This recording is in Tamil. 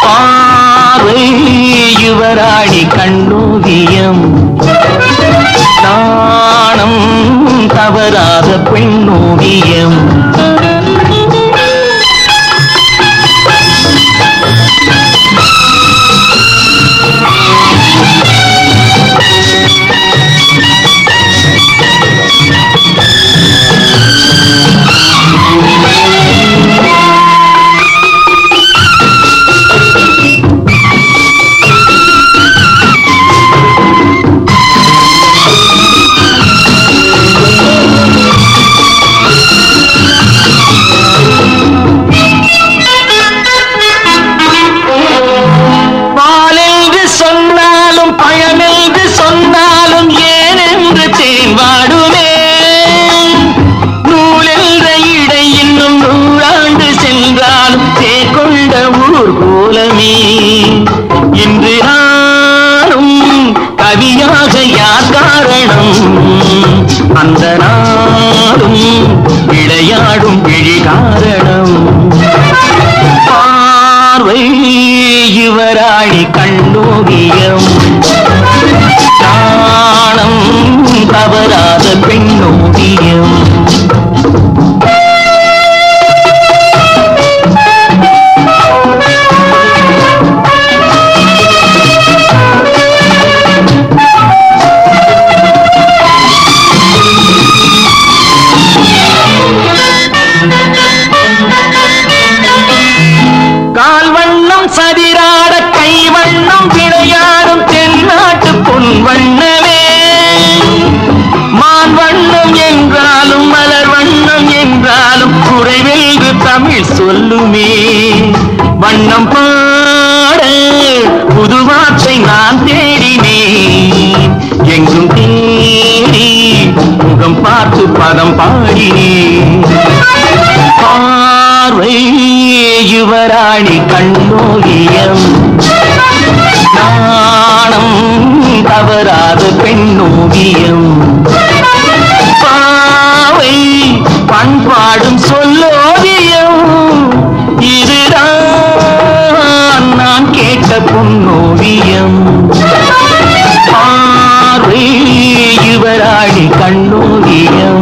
பார்வை யுவராணி கண்ணோவியம் நாணம் தவறாத பெண்ணோவியம் பாலென்று சொன்னாலும் பழமென்று சொன்னாலும் ஏனென்று தேன்வாடுமே நூலென்ற இடை இன்னும் நூறாண்டு சென்றாலும் தேர்கொண்ட ஊர் போலமே இன்று நானும் கவியாக யார் காரணம் அந்த நாளும் விளையாடும் விழி காரணம் பார்வை யுவராணி கண்ணோவியம் நாணம் தவறாத பெண்ணோவியம் கால் வண்ணம் சதிராட கை வண்ணம் விளையாடும் தென்னாட்டு பொன் வண்ணமே மான் வண்ணம் என்றாலும் மலர் வண்ணம் என்றாலும் குறைவென்று தமிழ் சொல்லுமே வண்ணம் பாட புது வார்த்தை நான் தேடினேன் எங்கும் தேடி முகம் பார்த்து பதம் பாடினேன் பார்வை யுவராணி கண்ணோவியம் நாணம் தவறாத பெண்ணோவியம் பாவை பண்பாடும் சொல்லோவியம் இதுதான் நான் கேட்ட பொன்னோவியம் பார்வை யுவராணி கண்ணோவியம்